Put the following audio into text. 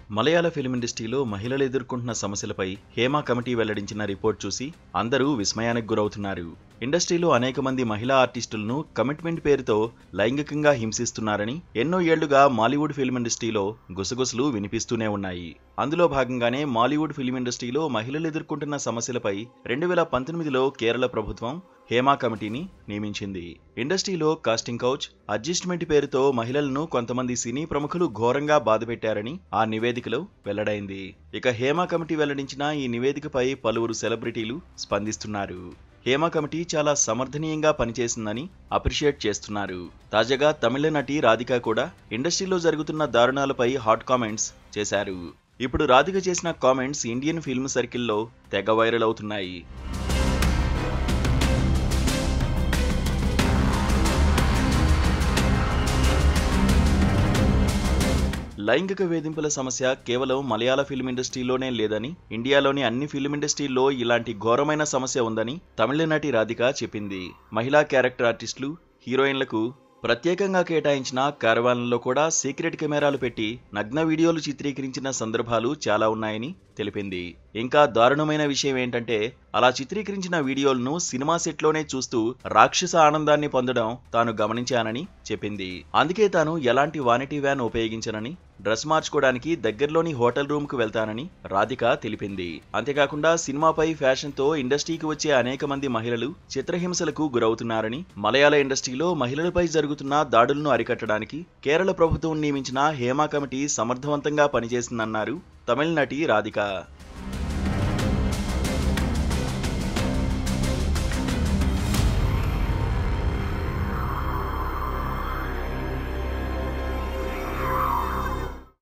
మలయాళ film ఇండస్ట్రీలో మహిళలు ఎదుర్కొంటున్న సమస్యలపై హేమా కమిటీ వెల్లడించిన రిపోర్ట్ చూసి అందరూ విస్మయానికి గురవుతున్నారు ఇండస్ట్రీలో అనేక మంది మహిళా ఆర్టిస్టులను కమిట్మెంట్ పేరుతో లైంగికంగా హింసిస్తున్నారని ఎన్నో ఏళ్లుగా మాలీవుడ్ ఫిల్మ్ ఇండస్ట్రీలో గుసగుసలు వినిపిస్తూనే ఉన్నాయి అందులో భాగంగానే మాలీవుడ్ ఫిల్మ్ ఇండస్ట్రీలో మహిళలు ఎదుర్కొంటున్న సమస్యలపై రెండు వేల పంతొమ్మిదిలో కేరళ ప్రభుత్వం హేమా కమిటీని నియమించింది ఇండస్ట్రీలో కాస్టింగ్ కౌచ్ అడ్జస్ట్మెంట్ పేరుతో మహిళలను కొంతమంది సినీ ప్రముఖులు ఘోరంగా బాధపెట్టారని ఆ నివేదికలో వెల్లడైంది ఇక హేమా కమిటీ వెల్లడించిన ఈ నివేదికపై పలువురు సెలబ్రిటీలు స్పందిస్తున్నారు హేమా కమిటీ చాలా సమర్థనీయంగా పనిచేసిందని అప్రిషియేట్ చేస్తున్నారు తాజాగా తమిళ నటి రాధిక కూడా ఇండస్ట్రీలో జరుగుతున్న దారుణాలపై హాట్ కామెంట్స్ చేశారు ఇప్పుడు రాధిక చేసిన కామెంట్స్ ఇండియన్ ఫిల్మ్ సర్కిల్లో తెగ వైరల్ అవుతున్నాయి లైంగిక వేధింపుల సమస్య కేవలం మలయాళ ఫిల్మ్ ఇండస్ట్రీలోనే లేదని ఇండియాలోని అన్ని ఫిల్మ్ ఇండస్ట్రీల్లో ఇలాంటి ఘోరమైన సమస్య ఉందని తమిళ నటి రాధిక చెప్పింది మహిళా క్యారెక్టర్ ఆర్టిస్టులు హీరోయిన్లకు ప్రత్యేకంగా కేటాయించిన కారవాన్లలో కూడా సీక్రెట్ కెమెరాలు పెట్టి నగ్న వీడియోలు చిత్రీకరించిన సందర్భాలు చాలా ఉన్నాయని తెలిపింది ఇంకా దారుణమైన విషయం ఏంటంటే అలా చిత్రీకరించిన వీడియోలను సినిమా సెట్లోనే చూస్తూ రాక్షస ఆనందాన్ని పొందడం తాను గమనించానని చెప్పింది అందుకే తాను ఎలాంటి వానిటీ వ్యాన్ ఉపయోగించనని డ్రెస్ మార్చుకోవడానికి దగ్గరలోని హోటల్ రూమ్ కు వెళ్తానని రాధిక తెలిపింది అంతేకాకుండా సినిమాపై ఫ్యాషన్ తో ఇండస్ట్రీకి వచ్చే అనేక మంది మహిళలు చిత్రహింసలకు గురవుతున్నారని మలయాళ ఇండస్ట్రీలో మహిళలపై జరుగుతున్న దాడులను అరికట్టడానికి కేరళ ప్రభుత్వం నియమించిన హేమా కమిటీ సమర్థవంతంగా పనిచేసిందన్నారు తమిళ నటి రాధిక